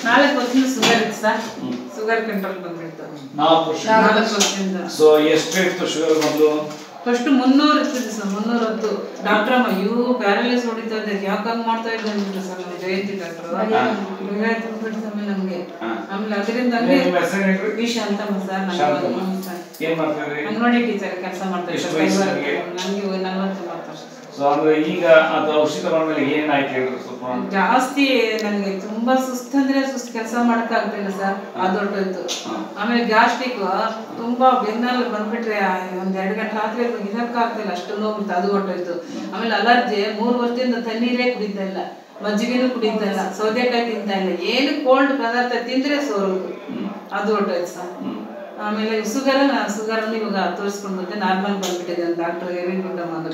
ನಾಲ್ಕು ವರ್ಷದಿಂದ ಶುಗರ್ ಇತ್ತು ಸರ್ ಶುಗರ್ ಕಂಟ್ರೋಲ್ ಬಂದ್ಬಿಡ್ತು ನಾಲ್ಕು ವರ್ಷ ನಾಲ್ಕು ವರ್ಷದಿಂದ ಸೊ ಎಷ್ಟು ಇತ್ತು ಶುಗರ್ ಮೊದಲು ಫಸ್ಟ್ ಮುನ್ನೂರು ಇರ್ತಿದ್ದೆ ಸರ್ ಮುನ್ನೂರ ಹತ್ತು ಡಾಕ್ಟರ್ ಅಮ್ಮ ಇವು ಪ್ಯಾರಲೈಸ್ ಹೊಡಿತಾ ಇದ್ದೆ ಯಾಕೆ ಹಂಗ್ ಮಾಡ್ತಾ ಇದ್ದೆ ಅಂದ್ಬಿಟ್ಟು ಸರ್ ನಮ್ಮ ಜಯಂತಿ ಡಾಕ್ಟರ್ ತುಂಬಿಟ್ಟು ಸಮಯ ನಮ್ಗೆ ಹಾ. ಆಮೇಲೆ ಅದರಿಂದ ಹಂಗೆ ನಿಮ್ಮ ಹೆಸರು ಹೇಳ್ರಿ ವಿಷ ಅಂತ ಸರ್ ಶಾಂತಮ್ಮ. ನಂಗೆ ಸರ್ ಏನ್ ಮಾಡ್ತಿದ್ರಿ ಅಂಗನವಾಡಿ ಟೀಚರ್ ಕೆಲಸ ಮಾಡ್ತಾ ಎಷ್ಟು ಇದ್ದೆ ವಯಸ್ಸು ಕೈವಾರ. ನಿಮ್ಗೆ? ನನ್ಗೆ ನಲ್ವತ್ತೊಂಬತ್ತು ವರ್ಷ ಸೊ ಅಂದ್ರೆ ಈಗ ಅದು ಔಷಧಿ ತಗೊಂಡ್ಮೇಲೆ ಏನಾಯ್ತು ಹೇಳ್ರಿ ಸ್ವಲ್ಪ ಜಾಸ್ತಿ ನನಗೆ ತುಂಬಾ ಸುಸ್ತು ಅಂದ್ರೆ ಸುಸ್ತು ಕೆಲಸ ಮಾಡಕ್ ಆಗ್ತಿಲ್ಲ ಸರ್ ಅದು ಹೊರಟೋಯ್ತು ಆಮೇಲೆ ಗ್ಯಾಸ್ಟ್ರಿಕ್ ತುಂಬಾ ಬೆನ್ನಲ್ಲಿ ಬಂದ್ಬಿಟ್ರೆ ಆ ಒಂದ್ ಎರಡು ಗಂಟೆ ರಾತ್ರಿ ಇರಕ್ ಆಗ್ತಿಲ್ಲ ಅಷ್ಟು ನೋವು ಅದು ಹೊರಟೋಯ್ತು ಆಮೇಲೆ ಅಲರ್ಜಿ ಮೂರು ವರ್ಷದಿಂದ ತಣ್ಣೀರೇ ಕುಡಿತಾ ಇಲ್ಲ ಮಜ್ಜಿಗೆನೂ ಕುಡಿತಾ ಇಲ್ಲ ಸೌದೆಕಾಯಿ ತಿಂತಾ ಇಲ್ಲ ಏನು ಕೋಲ್ಡ್ ಪದಾರ್ಥ ತಿಂದ್ರೆ ಸೋರೋದು ಅದು ಹೊರಟೋಯ್ತು ಸರ್ ಆಮೇಲೆ ಶುಗರ್ ಶುಗರ್ ಇವಾಗ ತೋರಿಸ್ಕೊಂಡು ಬಂದೆ ನಾರ್ಮಲ್ ಬಂದ್ಬಿಟ್ಟಿದೆ ಅಂತ ಡಾಕ್ಟರ್ ವೆರಿ ಗುಡ್ ಅಮ್ಮ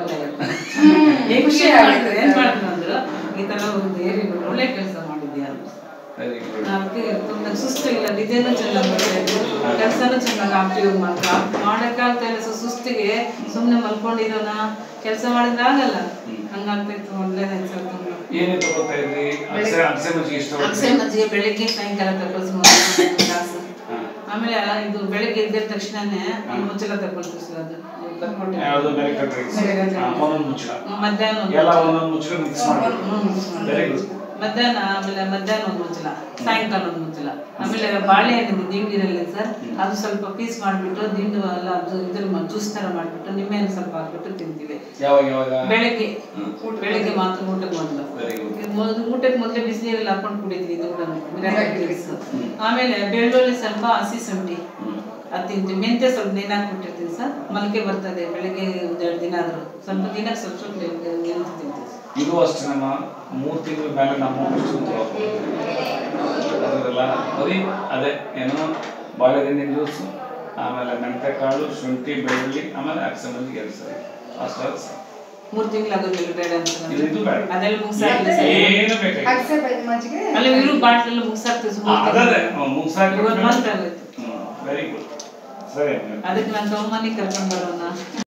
ಖುಷಿ ಆಗುತ್ತೆ ಏನ್ ಮಾಡಿದ್ರು ಅಂದ್ರು ಈ ತರ ಒಂದು ವೆರಿ ಗುಡ್ ಒಳ್ಳೆ ಕೆಲಸ ಮಾಡಿದ್ಯಾ ಅಂತ ವೆರಿ ಗುಡ್ ನಮ್ಗೆ ತುಂಬ ಸುಸ್ತು ಇಲ್ಲ ನಿದ್ದೆನೂ ಚೆನ್ನಾಗಿ ಬರ್ತಾ ಇದೆ ಕೆಲಸನೂ ಚೆನ್ನಾಗಿ ಆಕ್ಟಿವ್ ಮಾಡ್ತಾ ಮಾಡೋಕ್ಕಾಗ್ತಾ ಇಲ್ಲ ಸೊ ಸುಸ್ತಿಗೆ ಸುಮ್ಮನೆ ಮಲ್ಕೊಂಡಿರೋಣ ಕೆಲಸ ಮಾಡಿದ್ರೆ ಆಗಲ್ಲ ಹಂಗಾಗ್ತಾ ಇತ್ತು ಒಳ್ಳೇದಾಯ್ತು ಸರ್ ತುಂಬ ಏನೇ ತಗೋತಾ ಇದ್ರಿ ಅಗಸೆ ಅಗಸೆ ಮಜ್ಜಿಗೆ ಇಷ್ಟ ಅಗಸೆ ಮಜ್ಜಿಗೆ ಬೆಳಿಗ್ಗೆ ಸಾಯಂಕಾಲ ತಗೊಳ್ಸಿ ಗ್ಲಾಸ್ ಆಮೇಲೆ ಆ ಇದು ಬೆಳಿಗ್ಗೆ ಎದ್ದ ತಕ್ಷಣನೇ ಒಂದು ಮುಚ್ಚಳ ತಗೊಳ್ತೀವಿ ಸರ್ ಅದು ನೀವು ಬರ್ಕೊಟ್ಟಿದ್ದೀರಿ. ಯಾವುದು ಮೆಡಿಕಲ್ ಡ್ರಿಂಕ್ಸ್ ಒಂದೊಂದು ಮುಚ್ಚಳ ಮಧ್ಯಾಹ್ನ ಒಂದು ಎಲ್ಲ ಒಂದೊಂದು ಮುಚ್ಚಳ ಮಿಕ್ಸ್ ಮಾಡಿ ವೆರಿ ಗುಡ್ ಮಧ್ಯಾಹ್ನ ಆಮೇಲೆ ಮಧ್ಯಾಹ್ನ ಒಂದು ಮುಚ್ಚಲ ಸಾಯಂಕಾಲ ಒಂದು ಮುಚ್ಚಲ ಆಮೇಲೆ ಬಾಳೆಹಣ್ಣಿಂದು ದಿಂಡಿರಲ್ಲ ಸರ್ ಅದು ಸ್ವಲ್ಪ ಪೀಸ್ ಮಾಡಿಬಿಟ್ಟು ದಿಂಡು ಎಲ್ಲ ಅದು ಇದ್ರ ಜ್ಯೂಸ್ ಥರ ಮಾಡಿಬಿಟ್ಟು ನಿಂಬೆಹಣ್ಣು ಸ್ವಲ್ಪ ಹಾಕ್ಬಿಟ್ಟು ತಿಂತೀವಿ ಯಾವಾಗ ಯಾವಾಗ ಬೆಳಗ್ಗೆ ಬೆಳಗ್ಗೆ ಮಾತ್ರ ಊಟಕ್ಕೆ ಮೊದಲು ವೆರಿ ಗುಡ್ ಮೊದ್ಲು ಊಟಕ್ಕೆ ಮೊದಲೇ ಬಿಸಿನೀರಲ್ಲಿ ಹಾಕೊಂಡು ಕುಡಿತೀವಿ ಇದು ಕೂಡ ಮಿರಾಕಲ್ ಜ್ಯೂಸ್ ಆಮೇಲೆ ಬೆಳ್ಳುಳ್ಳಿ ಸ್ವಲ್ಪ ಹಸಿ ಶುಂಠಿ ಅದು ತಿಂತೀವಿ ಮೆಂತ್ಯ ಸ್ವಲ್ಪ ನೆನೆ ಹಾಕ್ಬಿಟ್ಟಿರ್ತೀವಿ ಸರ್ ಮೊಳಕೆ ಬರ್ತದೆ ಬೆಳಗ್ಗೆ ಒಂದು ಎರಡು ದಿನ ಆದರೂ ಸ್ವಲ್ಪ ದಿನ ಸ್ವಲ್ಪ ಸ್ವಲ್ಪ ನೆನೆದು ತಿಂತೀವಿ ಇದು ಅಷ್ಟೇ ನಮ್ಮ ಮೂರು ತಿಂಗಳ ಮೇಲೆ ನಮ್ಮ ಅಷ್ಟು ಅದರಲ್ಲ ಬರೀ ಅದೇ ಏನು ಬಾಳೆಹಣ್ಣಿನ ಜ್ಯೂಸು ಆಮೇಲೆ ಮೆಂತೆಕಾಳು ಶುಂಠಿ ಬೆಳ್ಳುಳ್ಳಿ ಆಮೇಲೆ ಅಗಸೆ ಮಜ್ಜಿಗೆ ಎರಡು ಸರಿ ಅಷ್ಟೇ ಸಾಕು. ಮೂರು ತಿಂಗಳಾಗೋದಿಲ್ಲ ಬೇಡ ಅಂತ ಇದು ಇದು ಬೇಡ ಅದೆಲ್ಲ ಮುಗಿಸಾಕ್ಲಿ ಸರ್ ಏನು ಬೇಕಾಗಿಲ್ಲ ಅಗಸೆ ಬೈ- ಮಜ್ಜಿಗೆ ಅಲ್ಲಿ ಇರು ಬಾಟ್ಲೆಲ್ಲ ಮುಗಿಸಾಕ್ತೀವಿ ಅದೇ ಸುಮ್ಮನೆ ಮುಗಿಸಾಕಿ ಇವತ್ತು ಮಂತ್ ಆಗೋಯ್ತು ವೆರಿ ಗುಡ್ ಸರಿ ಹಂಗಾದ್ರೆ. ಅದಕ್ಕೆ ನಾನು ತಮ್ಮನಿಗೆ ಕರ್ಕೊಂಡು ಬರೋಣ